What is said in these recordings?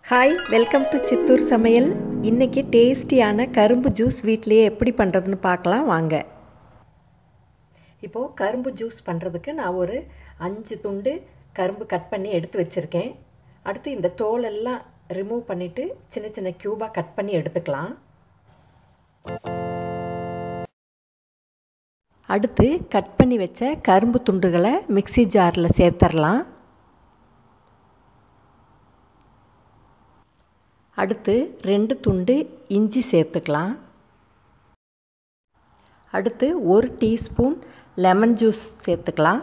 hi welcome to Chittoor சமையல் இன்றைக்கி டேஸ்டியான கரும்பு ஜூஸ் வீட்லேயே எப்படி பண்ணுறதுன்னு பார்க்கலாம் வாங்க இப்போது கரும்பு ஜூஸ் பண்ணுறதுக்கு நான் ஒரு அஞ்சு துண்டு கரும்பு கட் பண்ணி எடுத்து வச்சுருக்கேன் அடுத்து இந்த தோலெல்லாம் ரிமூவ் பண்ணிவிட்டு சின்ன சின்ன க்யூபாக கட் பண்ணி எடுத்துக்கலாம் அடுத்து கட் பண்ணி வச்ச கரும்பு துண்டுகளை மிக்சி ஜாரில் சேர்த்துடலாம் அடுத்து ரெண்டு துண்டு இஞ்சி சேர்த்துக்கலாம் அடுத்து ஒரு டீஸ்பூன் லெமன் ஜூஸ் சேர்த்துக்கலாம்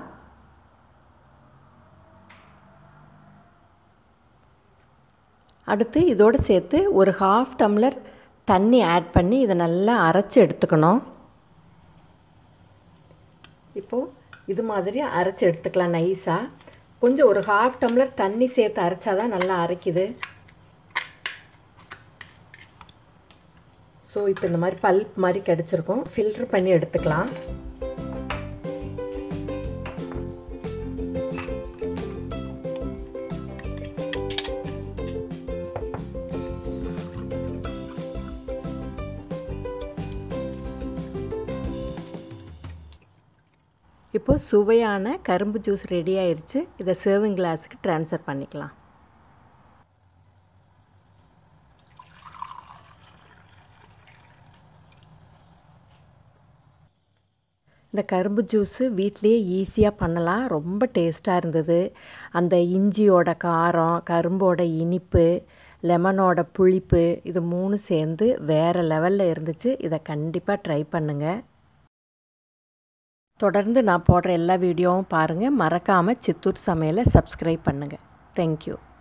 அடுத்து இதோடு சேர்த்து ஒரு ஹாஃப் டம்ளர் தண்ணி ஆட் பண்ணி இதை நல்லா அரைச்சி எடுத்துக்கணும் இப்போது இது மாதிரி அரைச்சி எடுத்துக்கலாம் நைஸாக கொஞ்சம் ஒரு ஹாஃப் டம்ளர் தண்ணி சேர்த்து அரைச்சா தான் நல்லா அரைக்குது ஸோ இப்போ இந்த மாதிரி பல்ப் மாதிரி கிடச்சிருக்கும் ஃபில்ட்ரு பண்ணி எடுத்துக்கலாம் இப்போது சுவையான கரும்பு ஜூஸ் ரெடி ஆயிடுச்சு இதை சர்விங் கிளாஸுக்கு ட்ரான்ஸ்ஃபர் பண்ணிக்கலாம் இந்த கரும்பு ஜூஸு வீட்லேயே ஈஸியாக பண்ணலாம் ரொம்ப டேஸ்ட்டாக இருந்தது அந்த இஞ்சியோட காரம் கரும்போட இனிப்பு லெமனோட புளிப்பு இது மூணு சேர்ந்து வேறு லெவலில் இருந்துச்சு இதை கண்டிப்பாக ட்ரை பண்ணுங்கள் தொடர்ந்து நான் போடுற எல்லா வீடியோவும் பாருங்கள் மறக்காமல் சித்தூர் சமையலை சப்ஸ்கிரைப் பண்ணுங்கள் தேங்க்யூ